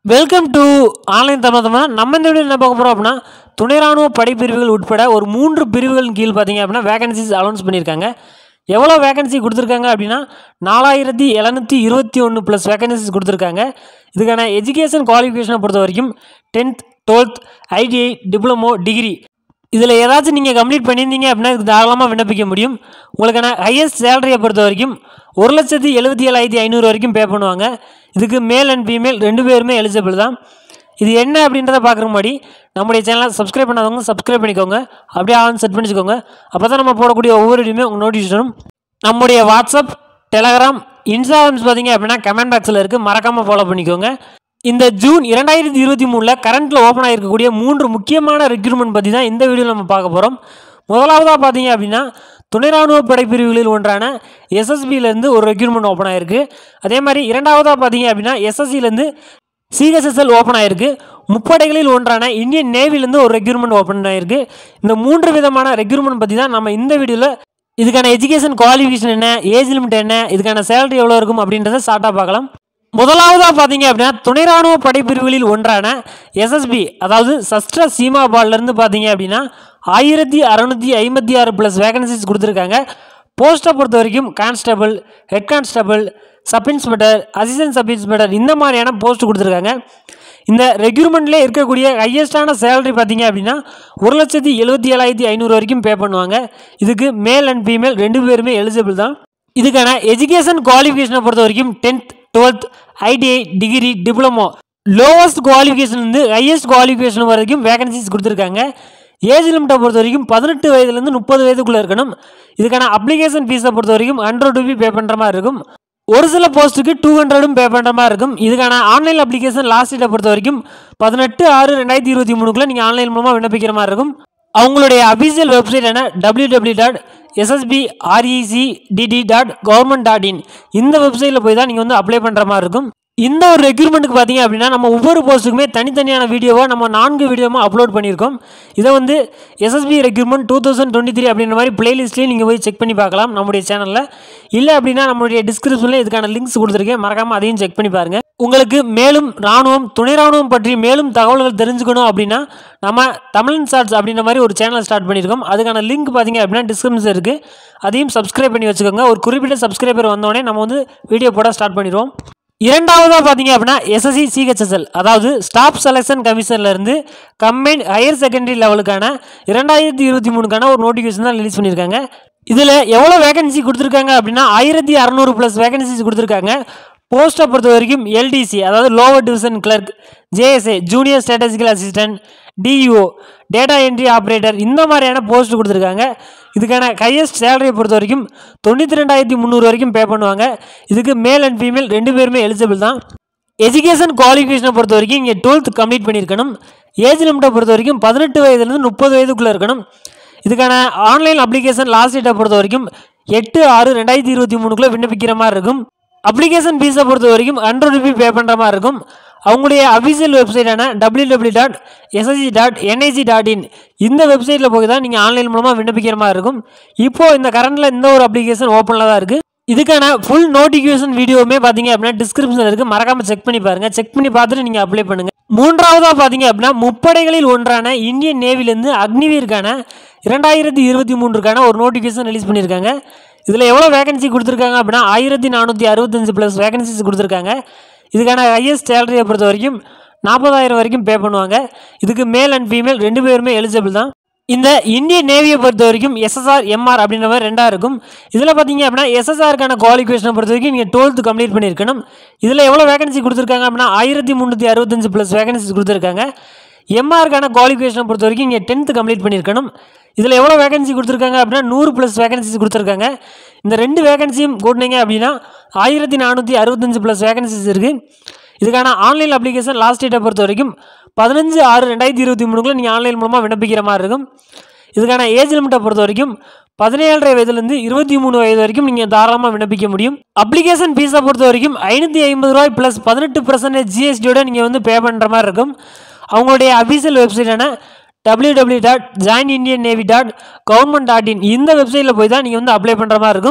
welcome to online Tamil Tamil நம்ம இந்த video என்ன பார்க்க போகிறோம் அப்படின்னா துணை ராணுவ படைப்பிரிவுகள் உட்பட ஒரு மூன்று பிரிவுகளின் கீழ் பார்த்தீங்க அப்படின்னா வேகன்சிஸ் அனௌன்ஸ் பண்ணியிருக்காங்க எவ்வளோ வேகன்சி கொடுத்துருக்காங்க அப்படின்னா நாலாயிரத்தி எழுநூற்றி இருபத்தி ஒன்று ப்ளஸ் வேகன்சிஸ் கொடுத்துருக்காங்க இதுக்கான எஜுகேஷன் குவாலிஃபிகேஷனை பொறுத்த வரைக்கும் tenth twelfth ITI diploma degree இதில் ஏதாச்சும் நீங்கள் கம்ப்ளீட் பண்ணியிருந்தீங்க அப்படின்னா இதுக்கு தாராளமாக விண்ணப்பிக்க முடியும் உங்களுக்கான ஹையஸ்ட் சேலரியை பொறுத்த வரைக்கும் ஒரு லட்சத்தி எழுபத்தி ஏழாயிரத்தி ஐநூறு வரைக்கும் பே பண்ணுவாங்க இதுக்கு மேல் அண்ட் ஃபீமேல் ரெண்டு பேருமே எலிஜிபிள் தான் இது என்ன அப்படின்றத பார்க்குற முன்னாடி நம்முடைய சேனலை சப்ஸ்கிரைப் பண்ணாதவங்க சப்ஸ்கிரைப் பண்ணிக்கோங்க அப்படியே ஆன் செட் பண்ணிச்சுக்கோங்க அப்போ தான் நம்ம போடக்கூடிய ஒவ்வொரு வீடியோமே உங்கள் நோட்டீஸ் வரும் நம்முடைய வாட்ஸ்அப் டெலகிராம் இன்ஸ்டாகிராம்ஸ் பார்த்தீங்க அப்படின்னா கமெண்ட் பாக்ஸில் இருக்குது மறக்காமல் ஃபாலோ பண்ணிக்கோங்க இந்த ஜூன் இரண்டாயிரத்தி இருபத்தி மூணில் கரண்ட்டில் ஓப்பன் ஆகிருக்கக்கூடிய மூன்று முக்கியமான ரெக்ரூட்மெண்ட் பற்றி தான் இந்த வீடியோவில் நம்ம பார்க்க போகிறோம் முதலாவதாக பார்த்தீங்க அப்படின்னா துணை ராணுவ படைப்பிரிவுகளில் ஒன்றான எஸ்எஸ்பியிலேருந்து ஒரு ரெக்ரூட்மெண்ட் ஓப்பன் ஆயிருக்கு அதே மாதிரி இரண்டாவதாக பார்த்தீங்க அப்படின்னா எஸ்எஸ்சிலேருந்து சிஹெச்எஸ்எல் ஓப்பன் ஆயிருக்கு முப்படைகளில் ஒன்றான இந்தியன் நேவிலேருந்து ஒரு ரெக்ரூட்மெண்ட் ஓப்பன் ஆயிருக்கு இந்த மூன்று விதமான ரெக்ரூட்மெண்ட் பற்றி தான் நம்ம இந்த வீடியோவில் இதுக்கான எஜுகேஷன் குவாலிஃபிகேஷன் என்ன ஏஜ் லிமிட் என்ன இதுக்கான சேலரி எவ்வளோ இருக்கும் அப்படின்றத ஷார்ட்டாக பார்க்கலாம் முதலாவதாக பார்த்தீங்க அப்படின்னா துணை ராணுவ படைப்பிரிவுகளில் ஒன்றான எஸ்எஸ்பி அதாவது சஸ்ட்ர சீமா பால்லேருந்து பார்த்தீங்க அப்படின்னா ஆயிரத்தி அறநூற்றி ஐம்பத்தி ஆறு ப்ளஸ் வேகன்சிஸ் கொடுத்துருக்காங்க போஸ்ட்டை பொறுத்த வரைக்கும் constable head constable sub inspector assistant sub inspector இந்த மாதிரியான போஸ்ட் கொடுத்துருக்காங்க இந்த ரெக்ரூட்மெண்ட்லேயே இருக்கக்கூடிய ஹையஸ்டான சேலரி பார்த்தீங்க அப்படின்னா ஒரு லட்சத்தி எழுபத்தி ஏழாயிரத்தி ஐநூறு வரைக்கும் பே பண்ணுவாங்க இதுக்கு மேல் அண்ட் ஃபீமேல் ரெண்டு பேருமே எலிஜிபிள் தான் இதுக்கான எஜுகேஷன் குவாலிஃபிகேஷனை பொறுத்த வரைக்கும் tenth twelfth ITI degree diploma lowest qualification வந்து ஹையஸ்ட் குவாலிஃபிகேஷன் வரைக்கும் வேகன்சிஸ் கொடுத்துருக்காங்க ஏஜ் லிமிட்டை பொறுத்த வரைக்கும் பதினெட்டு வயதுலேருந்து முப்பது வயதுக்குள்ளே இருக்கணும் இதுக்கான அப்ளிகேஷன் ஃபீஸை பொறுத்த வரைக்கும் ஹண்ட்ரட் ருபி பே பண்ணுற மாதிரி இருக்கும் ஒரு சில போஸ்ட்டுக்கு டூ ஹண்ட்ரடும் பே பண்ணுற மாதிரி இருக்கும் இதுக்கான ஆன்லைன் அப்ளிகேஷன் லாஸ்ட் டேட்டை பொறுத்த வரைக்கும் பதினெட்டு ஆறு ரெண்டாயிரத்தி இருபத்தி மூணுக்குள்ளே நீங்கள் ஆன்லைன் மூலமாக விண்ணப்பிக்கிற மாதிரி இருக்கும் அவங்களுடைய அபிஷியல் வெப்சைட்டான W W dot SSB REC TT dot government dot in இந்த வெப்சைட்டில் போய் தான் நீங்கள் வந்து அப்ளை பண்ணுற மாதிரி இருக்கும் இந்த ஒரு ரெக்ரூட்மெண்ட்டுக்கு பார்த்தீங்க அப்படின்னா நம்ம ஒவ்வொரு போஸ்ட்டுக்குமே தனித்தனியான வீடியோவை நம்ம நான்கு வீடியோமாக அப்லோட் பண்ணியிருக்கோம் இதை வந்து SSB recruitment two thousand twenty three அப்படின்ற மாதிரி பிளேலிஸ்ட்லேயும் நீங்கள் போய் செக் பண்ணி பார்க்கலாம் நம்முடைய சேனலில் இல்லை அப்படின்னா நம்மளுடைய டிஸ்கிரிப்ஷனில் இதுக்கான லிங்க்ஸ் கொடுத்துருக்கேன் மறக்காமல் அதையும் செக் பண்ணி பாருங்கள் உங்களுக்கு மேலும் ராணுவம் துணை ராணுவம் பற்றி மேலும் தகவல்கள் தெரிஞ்சுக்கணும் அப்படின்னா நம்ம தமிழன் ஷார்ட்ஸ் அப்படின்ற மாதிரி ஒரு சேனல் ஸ்டார்ட் பண்ணியிருக்கோம் அதுக்கான லிங்க் பார்த்தீங்க அப்படின்னா டிஸ்கிரிப்ஷன் இருக்குது அதையும் சப்ஸ்கிரைப் பண்ணி வச்சுக்கோங்க ஒரு குறிப்பிட்ட சப்ஸ்கிரைபர் வந்தோடனே நம்ம வந்து வீடியோ போட ஸ்டார்ட் பண்ணிடுவோம் இரண்டாவதாக பார்த்தீங்க அப்படின்னா எஸ்எஸ்சி சிஹெச்எஸ்எல் அதாவது ஸ்டாஃப் செலெக்ஷன் கமிஷன்லேருந்து கம்பைன் ஹையர் செகண்டரி லெவலுக்கான இரண்டாயிரத்தி இருபத்தி மூணுக்கான ஒரு நோட்டிஃபிகேஷன் தான் ரிலீஸ் பண்ணியிருக்காங்க இதில் எவ்வளோ வேகன்சி கொடுத்துருக்காங்க அப்படின்னா ஆயிரத்தி அறநூறு ப்ளஸ் வேகன்சிஸ் கொடுத்துருக்காங்க போஸ்ட்டை பொறுத்த வரைக்கும் எல்டிசி அதாவது lower division clerk JSA junior strategical assistant DEO data entry operator இந்த மாதிரியான போஸ்ட் கொடுத்துருக்காங்க இதுக்கான ஹையஸ்ட் சேலரியை பொறுத்த வரைக்கும் தொண்ணூற்றி ரெண்டாயிரத்தி முந்நூறு வரைக்கும் பே பண்ணுவாங்க இதுக்கு மேல் அண்ட் ஃபீமேல் ரெண்டு பேருமே எலிஜிபிள் தான் எஜுகேஷன் குவாலிஃபிகேஷனை பொறுத்த வரைக்கும் இங்கே டுவெல்த் கம்ப்ளீட் பண்ணியிருக்கணும் ஏஜ் லிமிட்டை பொறுத்த வரைக்கும் பதினெட்டு வயதுலேருந்து முப்பது வயதுக்குள்ளே இருக்கணும் இதுக்கான ஆன்லைன் அப்ளிகேஷன் லாஸ்ட் டேட்டை பொறுத்த வரைக்கும் எட்டு ஆறு ரெண்டாயிரத்தி இருபத்தி மூணுக்குள்ளே விண்ணப்பிக்கிற மாதிரி இருக்கும் அப்ளிகேஷன் ஃபீஸை பொறுத்த வரைக்கும் ஹண்ட்ரட் ருபி பே பண்ணுற மாதிரி இருக்கும் அவங்களுடைய அஃபிஷியல் வெப்சைட்டான W W dot SSC dot NIC dot in இந்த வெப்சைட்டில் போய் தான் நீங்கள் ஆன்லைன் மூலமாக விண்ணப்பிக்கிற மாதிரி இருக்கும் இப்போது இந்த கரண்டில் இந்த ஒரு அப்ளிகேஷன் ஓப்பனில் தான் இருக்குது இதுக்கான ஃபுல் நோட்டிஃபிகேஷன் வீடியோவுமே பார்த்தீங்க அப்படின்னா டிஸ்கிரிப்ஷனில் இருக்குது மறக்காமல் செக் பண்ணி பாருங்கள் செக் பண்ணி பார்த்துட்டு நீங்கள் அப்ளை பண்ணுங்கள் மூன்றாவதாக பார்த்தீங்க அப்படின்னா முப்படைகளில் ஒன்றான இந்தியன் நேவிலேருந்து அக்னிவீருக்கான இரண்டாயிரத்தி இருபத்தி மூன்றுக்கான ஒரு நோட்டிஃபிகேஷன் ரிலீஸ் பண்ணியிருக்காங்க இதில் எவ்வளோ வேகன்சி கொடுத்துருக்காங்க அப்படின்னா ஆயிரத்தி நானூற்றி அறுபத்தஞ்சு ப்ளஸ் வேகன்சிஸ் கொடுத்துருக்காங்க இதுக்கான ஹையஸ்ட் சேலரியை பொறுத்த வரைக்கும் நாற்பதாயிரம் வரைக்கும் பே பண்ணுவாங்க இதுக்கு மேல் அண்ட் ஃபீமேல் ரெண்டு பேருமே எலிஜிபிள் தான் இந்த இந்தியன் நேவியை பொறுத்த வரைக்கும் எஸ்எஸ்ஆர் எம்ஆர் அப்படின்ற மாதிரி ரெண்டாக இருக்கும் இதில் பார்த்தீங்க அப்படின்னா எஸ்எஸ்ஆருக்கான குவாலிஃபிகேஷனை பொறுத்த வரைக்கும் நீங்கள் டுவெல்த்து கம்ப்ளீட் பண்ணியிருக்கணும் இதில் எவ்வளோ வேகன்சி கொடுத்துருக்காங்க அப்படின்னா ஆயிரத்தி முந்நூற்றி அறுபத்தஞ்சு ப்ளஸ் வேகன்சிஸ் கொடுத்துருக்காங்க எம்ஆருக்கான குவாலிஃபிகேஷனை பொறுத்த வரைக்கும் இங்கே டென்த்து கம்ப்ளீட் பண்ணியிருக்கணும் இதில் எவ்வளோ வேகன்சி கொடுத்துருக்காங்க அப்படின்னா நூறு ப்ளஸ் வேகன்சிஸ் கொடுத்துருக்காங்க இந்த ரெண்டு வேகன்சியும் கூட்டினீங்க அப்படின்னா ஆயிரத்தி நானூற்றி அறுபத்தஞ்சு ப்ளஸ் வேகன்சிஸ் இருக்குது இதுக்கான ஆன்லைன் அப்ளிகேஷன் லாஸ்ட் டேட்டை பொறுத்த வரைக்கும் பதினஞ்சு ஆறு ரெண்டாயிரத்தி இருபத்தி மூணுக்குள்ள நீங்கள் ஆன்லைன் மூலமாக விண்ணப்பிக்கிற மாதிரி இருக்கும் இதுக்கான ஏஜ் லிமிட்டை பொறுத்த வரைக்கும் பதினேழரை வயதுலேருந்து இருபத்தி மூணு வயது வரைக்கும் நீங்கள் தாராளமாக விண்ணப்பிக்க முடியும் அப்ளிகேஷன் ஃபீஸை பொறுத்த வரைக்கும் ஐநூற்றி ஐம்பது ரூபாய் ப்ளஸ் பதினெட்டு பர்சன்டேஜ் ஜிஎஸ்டியோட நீங்கள் வந்து பே பண்ணுற மாதிரி இருக்கும் அவங்களுடைய அஃபீஷியல் வெப்சைட்டான W W dot join Indian navy dot government dot in இந்த வெப்சைட்டில் போய் தான் நீங்கள் வந்து அப்ளை பண்ணுற மாதிரி இருக்கும்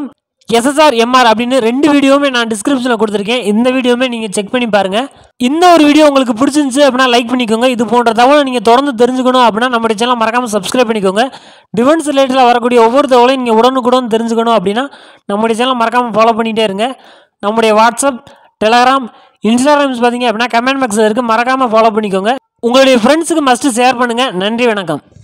எஸ்எஸ்ஆர் எம்ஆர் அப்படின்னு ரெண்டு வீடியோவுமே நான் டிஸ்கிரிப்ஷனில் கொடுத்துருக்கேன் இந்த வீடியோவுமே நீங்கள் செக் பண்ணி பாருங்கள் இந்த ஒரு வீடியோ உங்களுக்கு பிடிச்சிருந்துச்சு அப்படின்னா லைக் பண்ணிக்கோங்க இது போன்ற தகவலை நீங்கள் தொடர்ந்து தெரிஞ்சுக்கணும் அப்படின்னா நம்முடைய சேனல் மறக்காமல் சப்ஸ்கிரைப் பண்ணிக்கோங்க டிஃபென்ஸ் ரிலேட்டடில் வரக்கூடிய ஒவ்வொரு தகவலையும் நீங்கள் உடனுக்குடன் தெரிஞ்சுக்கணும் அப்படின்னா நம்முடைய சேனல் மறக்காமல் ஃபாலோ பண்ணிகிட்டே இருங்க நம்முடைய வாட்ஸ்அப் டெலகிராம் இன்ஸ்டாகிராம்ஸ் பார்த்தீங்க அப்படின்னா கமெண்ட் பாக்ஸில் இருக்குது மறக்காமல் ஃபாலோ பண்ணிக்கோங்க உங்களுடைய ஃப்ரெண்ட்ஸுக்கு மஸ்ட்டு ஷேர் பண்ணுங்கள் நன்றி வணக்கம்